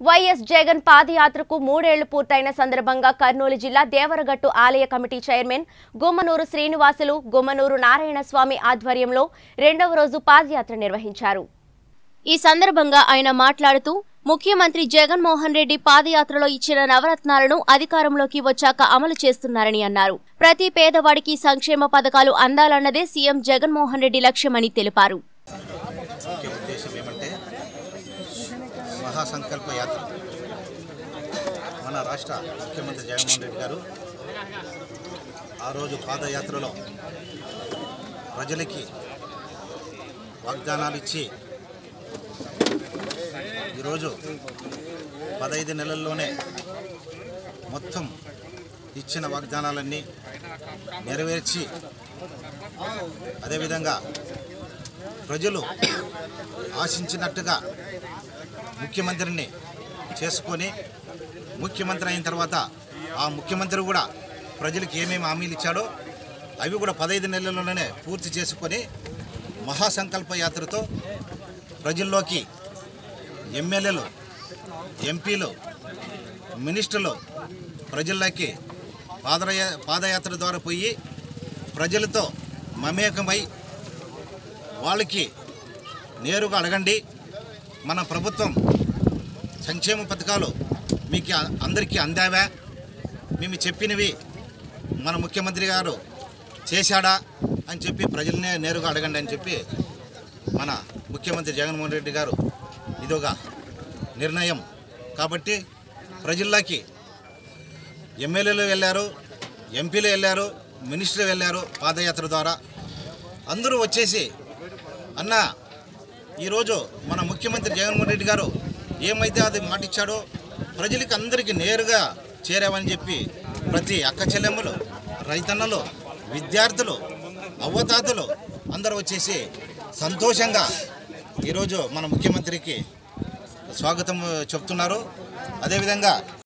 YS Jagan పాదయాత్రకు మూడేళ్లు పూర్తయిన సందర్భంగా కర్నూలు జిల్లా దేవరగట్టు ఆలయ కమిటీ చైర్మన్ గుమ్మనూరు శ్రీనివాసులు గుమ్మనూరు నారాయణ స్వామి ఆధ్వర్యంలో రెండవ రోజు పాదయాత్ర నిర్వహించారు ఈ సందర్భంగా ఆయన మాట్లాడుతూ ముఖ్యమంత్రి జగన్మోహన్ రెడ్డి పాదయాత్రలో ఇచ్చిన నవరత్నాలను అధికారంలోకి వచ్చాక అమలు చేస్తున్నారని అన్నారు ప్రతి పేదవాడికి సంక్షేమ పథకాలు అందాలన్నదే సీఎం జగన్మోహన్ రెడ్డి లక్ష్యమని తెలిపారు ముఖ్య ఉద్దేశం ఏమంటే మహాసంకల్ప యాత్ర మన రాష్ట్ర ముఖ్యమంత్రి జగన్మోహన్ రెడ్డి గారు ఆ రోజు పాదయాత్రలో ప్రజలకి వాగ్దానాలు ఇచ్చి ఈరోజు పదహైదు నెలల్లోనే మొత్తం ఇచ్చిన వాగ్దానాలన్నీ నెరవేర్చి అదేవిధంగా ప్రజలు ఆశించినట్టుగా ముఖ్యమంత్రిని చేసుకొని ముఖ్యమంత్రి అయిన తర్వాత ఆ ముఖ్యమంత్రి కూడా ప్రజలకు ఏమేమి హామీలు ఇచ్చాడో అవి కూడా పదహైదు నెలల్లోనే పూర్తి చేసుకొని మహాసంకల్ప యాత్రతో ప్రజల్లోకి ఎమ్మెల్యేలు ఎంపీలు మినిస్టర్లు ప్రజల్లోకి పాదయ పాదయాత్ర ద్వారా పోయి ప్రజలతో మమేకమై వాళ్ళకి నేరుగా అడగండి మన ప్రభుత్వం సంక్షేమ పథకాలు మీకు అ- అందరికీ అందావా మేము చెప్పినవి మన ముఖ్యమంత్రి గారు చేశాడా అని చెప్పి ప్రజలనే నేరుగా అడగండి అని చెప్పి మన ముఖ్యమంత్రి జగన్మోహన్ రెడ్డి గారు ఇదొక నిర్ణయం కాబట్టి ప్రజల్లోకి ఎమ్మెల్యేలు వెళ్ళారు ఎంపీలు వెళ్ళారు మినిస్టర్లు వెళ్ళారు పాదయాత్ర ద్వారా అందరూ వచ్చేసి అన్న ఈరోజు మన ముఖ్యమంత్రి జగన్మోహన్ రెడ్డి గారు ఏమైతే అది మాటిచ్చాడో ప్రజలకి అందరికీ నేరుగా చేరామని చెప్పి ప్రతి అక్క చెల్లెమ్మలు రైతన్నలు విద్యార్థులు అవ్వతాతలు అందరూ వచ్చేసి సంతోషంగా ఈరోజు మన ముఖ్యమంత్రికి స్వాగతం చెప్తున్నారు అదేవిధంగా